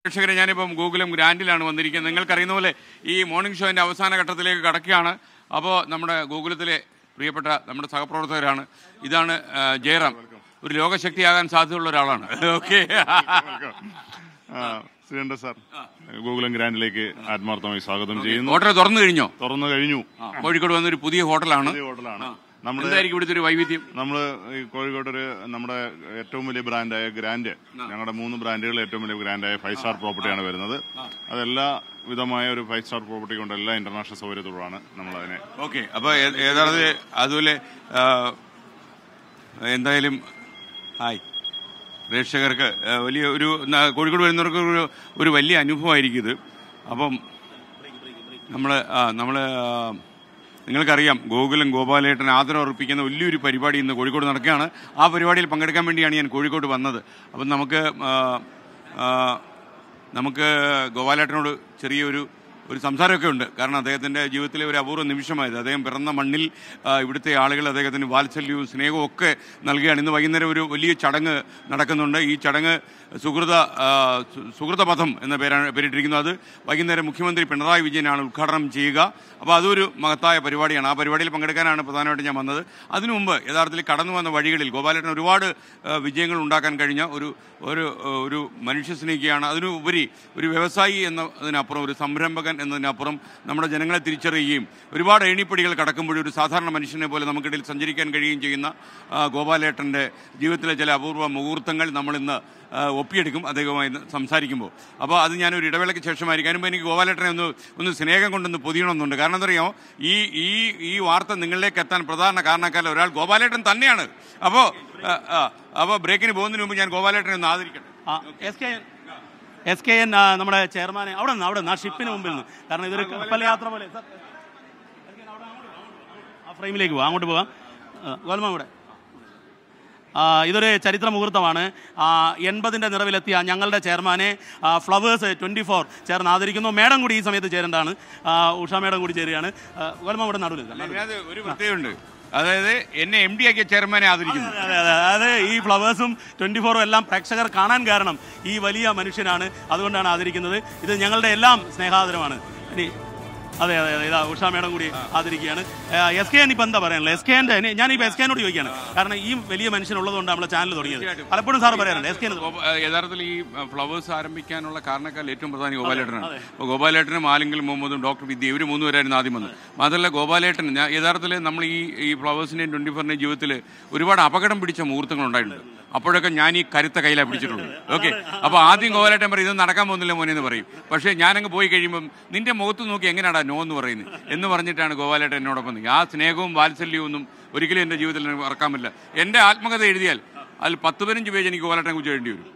പ്രേക്ഷകരെ ഞാനിപ്പം ഗൂഗിളും ഗ്രാൻഡിലാണ് വന്നിരിക്കുന്നത് നിങ്ങൾക്കറിയുന്ന പോലെ ഈ മോർണിംഗ് ഷോന്റെ അവസാന ഘട്ടത്തിലേക്ക് കടക്കുകയാണ് അപ്പോൾ നമ്മുടെ ഗൂഗിളത്തിലെ പ്രിയപ്പെട്ട നമ്മുടെ സഹപ്രവർത്തകരാണ് ഇതാണ് ആ, ജയറാം ഒരു ലോകശക്തിയാകാൻ സാധ്യതയുള്ള ഒരാളാണ് ഓക്കെ ആ, ശ്രീകണ്ഠ സാർ ഗൂഗിളും ഗ്രാൻഡിലേക്ക് ആത്മാർത്ഥമായി സ്വാഗതം ചെയ്യുന്നു ഹോട്ടൽ തുറന്നു കഴിഞ്ഞോ തുറന്നു കഴിഞ്ഞു കോഴിക്കോട് വന്നൊരു പുതിയ ഹോട്ടലാണ് പുതിയ ഹോട്ടലാണ് നമ്മുടെ എന്തായിരിക്കും ഇവിടുത്തെ ഒരു വൈവിധ്യം നമ്മൾ ഈ കോഴിക്കോട് ഒരു നമ്മുടെ ഏറ്റവും വലിയ ബ്രാൻഡായ ഗ്രാൻഡ് ഞങ്ങളുടെ മൂന്ന് ബ്രാൻഡുകളിൽ ഏറ്റവും വലിയ ബ്രാൻഡായ ഫൈവ് സ്റ്റാർ പ്രോപ്പർട്ടിയാണ് വരുന്നത് അതെല്ലാ വിധമായ ഒരു ഫൈവ് സ്റ്റാർ പ്രോപ്പർട്ടി കൊണ്ട് എല്ലാ ഇന്റർനാഷണൽ സൗകര്യത്തോടാണ് നമ്മൾ അതിനെ ഓക്കെ അപ്പോൾ യഥാർത്ഥത്തിൽ അതുപോലെ ആ, എന്തായാലും ഹായ് പ്രേക്ഷകർക്ക് ആ, വലിയ ഒരു ന- കോഴിക്കോട് വരുന്നവർക്ക് ഒരു ഒരു വലിയ അനുഭവമായിരിക്കും ഇത് അപ്പം നമ്മൾ നമ്മൾ നിങ്ങൾക്കറിയാം ഗോകുലം ഗോപാലേട്ടൻ ആദരം അർപ്പിക്കുന്ന വലിയൊരു പരിപാടി ഇന്ന് കോഴിക്കോട് നടക്കുകയാണ് ആ പരിപാടിയിൽ പങ്കെടുക്കാൻ വേണ്ടിയാണ് ഞാൻ കോഴിക്കോട് വന്നത് അപ്പം നമുക്ക് ആ, ആ, നമുക്ക് ഗോപാലേട്ടനോട് ചെറിയൊരു ഒരു സംസാരമൊക്കെ ഉണ്ട് കാരണം അദ്ദേഹത്തിൻ്റെ ജീവിതത്തിലെ ഒരു അപൂർവ നിമിഷമായത് അദ്ദേഹം പിറന്ന മണ്ണിൽ ആ, ഇവിടുത്തെ ആളുകൾ അദ്ദേഹത്തിന് വാത്സല്യവും സ്നേഹവും ഒക്കെ നൽകുകയാണ് ഇന്ന് വൈകുന്നേരം ഒരു വലിയ ചടങ്ങ് നടക്കുന്നുണ്ട് ഈ ചടങ്ങ് സുഹൃത ആ, സു- സുഹൃതപഥം എന്ന പേരാണ് പേരിട്ടിരിക്കുന്നത് അത് വൈകുന്നേരം മുഖ്യമന്ത്രി പിണറായി വിജയനാണ് ഉദ്ഘാടനം ചെയ്യുക അപ്പോൾ അതൊരു മഹത്തായ പരിപാടിയാണ് ആ പരിപാടിയിൽ പങ്കെടുക്കാനാണ് പ്രധാനമായിട്ടും ഞാൻ വന്നത് അതിനു മുമ്പ് യഥാർത്ഥത്തിൽ കടന്നു വന്ന വഴികളിൽ ഗോപാലേട്ടൻ ഒരുപാട് ആ, വിജയങ്ങൾ ഉണ്ടാക്കാൻ കഴിഞ്ഞ ഒരു ഒരു ഒരു മനുഷ്യ സ്നേഹിയാണ് അതിനു ഉപരി ഒരു വ്യവസായി എന്നതിനപ്പുറം ഒരു സംരംഭകൻ എന്നതിനപ്പുറം നമ്മുടെ ജനങ്ങളെ തിരിച്ചറിയുകയും ഒരുപാട് ഏണിപ്പടികൾ കടക്കുമ്പോഴും ഒരു സാധാരണ മനുഷ്യനെ പോലെ നമുക്കിടയിൽ സഞ്ചരിക്കാൻ കഴിയുകയും ചെയ്യുന്ന ആ, ഗോപാലേട്ടൻ്റെ ജീവിതത്തിലെ ചില അപൂർവ മുഹൂർത്തങ്ങൾ നമ്മളിന്ന് ആ, ഒപ്പിയെടുക്കും അദ്ദേഹവുമായി ഇന്ന് സംസാരിക്കുമ്പോൾ അപ്പോൾ അത് ഞാനൊരു ഇടവേളയ്ക്ക് ശേഷമായിരിക്കും അതിനുമ്പോൾ എനിക്ക് ഗോപാലേട്ടനെ ഒന്ന് ഒന്ന് സ്നേഹം കൊണ്ടൊന്ന് പൊതിയണമെന്നുണ്ട് കാരണം എന്താ അറിയാമോ ഈ ഈ ഈ വാർത്ത നിങ്ങളിലേക്ക് എത്താൻ പ്രധാന കാരണക്കാരിൽ ഒരാൾ ഗോപാലേട്ടൻ തന്നെയാണ് അപ്പോൾ അപ്പോൾ ബ്രേക്കിന് പോകുന്നതിന് മുമ്പ് ഞാൻ ഗോപാലേട്ടനെ ഒന്ന് ആദരിക്കട്ടെ S K S K N നമ്മുടെ ചെയർമാനെ അവിടെ നിന്ന് അവിടെ നിന്ന് ആ ഷിപ്പിന് മുമ്പിൽ നിന്ന് കാരണം ഇതൊരു കപ്പൽ യാത്ര പോലെ സർ, SKN അവിടെ അങ്ങോട്ട് പോവാം, അങ്ങോട്ട് പോവാം. ആ ഫ്രെയിമിലേക്ക് പോവാം അങ്ങോട്ട് പോവാം ഗോൽമ ഇവിടെ ആ, ഇതൊരു ചരിത്ര മുഹൂർത്തമാണ് ആ, എൺപതിന്റെ നിറവിലെത്തിയ ഞങ്ങളുടെ ചെയർമാനെ ആ, ഫ്ലവേഴ്സ് ട്വന്റി ഫോർ ചേർന്ന് ആദരിക്കുന്നു മേഡം കൂടി ഈ സമയത്ത് ചേരേണ്ടതാണ് ആ, ഉഷ മേഡം കൂടി ചേരുകയാണ് ആ, ഗോൽമ ഇവിടെ നടുവിൽ നിൽക്കാം. അതിനകത്ത് ഒരു പ്രത്യേകമുണ്ട് അതായത് എന്നെ എം ഡി ആക്കിയ ചെയർമാനെ ആദരിക്കുന്നു അതെ അതെ അതായത് ഈ ഫ്ലവേഴ്സും ട്വന്റി ഫോറും എല്ലാം പ്രേക്ഷകർ കാണാൻ കാരണം ഈ വലിയ മനുഷ്യനാണ് അതുകൊണ്ടാണ് ആദരിക്കുന്നത് ഇത് ഞങ്ങളുടെ എല്ലാം സ്നേഹാദരമാണ് ഇനി അതെ അതെ അതെ ഇതാ ഉഷ മേഡം കൂടി ആദരിക്കുകയാണ് എസ് കെ എൻ ഇപ്പം എന്താ പറയാനുള്ളത് എസ് കെ എൻ്റെ ഞാൻ ഇപ്പോൾ എസ് കെ എന്നോട് ചോദിക്കുകയാണ് കാരണം ഈ വലിയ മനുഷ്യനുള്ളതുകൊണ്ട് നമ്മുടെ ചാനൽ തുടങ്ങിയത് പലപ്പോഴും സാർ പറയാറുണ്ട് എസ് കെ ഗോപ- ഏഹ് യഥാർത്ഥത്തിൽ ഈ ഫ്ലവേഴ്സ് ആരംഭിക്കാനുള്ള കാരണക്കാരിൽ ഏറ്റവും പ്രധാനം ഗോപാലേട്ടനാണ് അപ്പോൾ ഗോപാലേട്ടനും ആലിംഗൽ മുഹമ്മദും ഡോക്ടർ വിദ്യ ഇവർ മൂന്നുപേരായിരുന്നു ആദ്യം വന്നത് മാത്രമല്ല ഗോപാലേട്ടൻ ഞാൻ യഥാർത്ഥത്തിൽ നമ്മൾ ഈ ഈ ഫ്ലവേഴ്സിന്റെയും ട്വന്റി ഫോറിന്റെയും ജീവിതത്തിൽ ഒരുപാട് അപകടം പിടിച്ച മുഹൂർത്തങ്ങൾ ഉണ്ടായിട്ടുണ്ട് അപ്പോഴൊക്കെ ഞാൻ ഈ കരുത്ത കയ്യിലാണ് പിടിച്ചിട്ടുള്ളത് ഓക്കെ അപ്പോൾ ആദ്യം ഗോപാലേട്ടൻ പറയും ഇത് നടക്കാൻ പോകുന്നില്ല മോനെ എന്ന് പറയും പക്ഷേ ഞാനങ്ങ് പോയി കഴിയുമ്പം നിന്റെ മുഖത്ത് നോക്കി എങ്ങനെയാടാ നോ എന്ന് പറയുന്നത് എന്ന് പറഞ്ഞിട്ടാണ് ഗോപാലേട്ടൻ എന്നോടൊപ്പം നിൽക്കുക ആ സ്നേഹവും വാത്സല്യവും ഒന്നും ഒരിക്കലും എൻ്റെ ജീവിതത്തിൽ എനിക്ക് മറക്കാൻ പറ്റില്ല എൻ്റെ ആത്മകഥ എഴുതിയാൽ അതിൽ പത്ത് പതിനഞ്ച് പേജ് എനിക്ക് ഗോപാലേട്ടനെ കുറിച്ച് എഴുതി വരും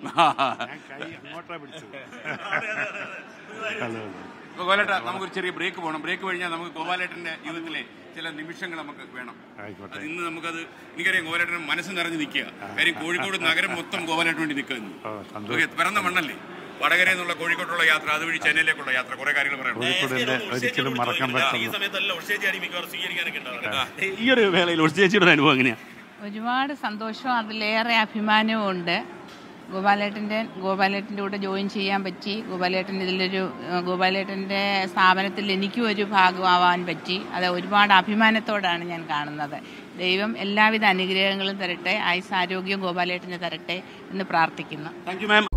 ഇപ്പൊ ഗോപാലേട്ട നമുക്കൊരു ചെറിയ ബ്രേക്ക് പോകണം ബ്രേക്ക് കഴിഞ്ഞാൽ നമുക്ക് ഗോപാലേട്ടന്റെ ജീവിതത്തിലെ ചില നിമിഷങ്ങൾ നമുക്ക് വേണം അത് ഇന്ന് നമുക്കത് എനിക്കറിയാം ഗോപാലേട്ടൻ മനസ്സ് നിറഞ്ഞു നിൽക്കുക കാര്യം കോഴിക്കോട് നഗരം മൊത്തം ഗോപാലേട്ടൻ വേണ്ടി നിൽക്കുന്നു ഓക്കെ പിറന്ന മണ്ണല്ലേ വടകരയിൽ നിന്നുള്ള കോഴിക്കോട്ടുള്ള യാത്ര അതുവഴി ചെന്നൈയിലേക്കുള്ള യാത്ര കുറെ കാര്യങ്ങൾ പറയണം ഒരിക്കലും മറക്കാൻ പറ്റില്ല ഈ സമയത്തല്ല ഉഷേച്ചി മിക്കവാറും സ്വീകരിക്കാനൊക്കെ ഉണ്ടാവുക ഈ ഒരു വേളയിൽ ഉഷേച്ചിയുടെ ഒരു അനുഭവം എങ്ങനെയാണ് ഒരുപാട് സന്തോഷവും അതിലേറെ അഭിമാനവും ഉണ്ട് ഗോപാലേട്ടൻ്റെ ഗോപാലേട്ടൻ്റെ കൂടെ ജോയിൻ ചെയ്യാൻ പറ്റി ഗോപാലേട്ടൻ ഇതിലൊരു ഏഹ്, ഗോപാലേട്ടൻ്റെ സ്ഥാപനത്തിൽ എനിക്കും ഒരു ഭാഗമാവാൻ പറ്റി അത് ഒരുപാട് അഭിമാനത്തോടാണ് ഞാൻ കാണുന്നത് ദൈവം എല്ലാവിധ അനുഗ്രഹങ്ങളും തരട്ടെ ആയുസ് ആരോഗ്യം ഗോപാലേട്ടന് തരട്ടെ എന്ന് പ്രാർത്ഥിക്കുന്നു താങ്ക് യു മാം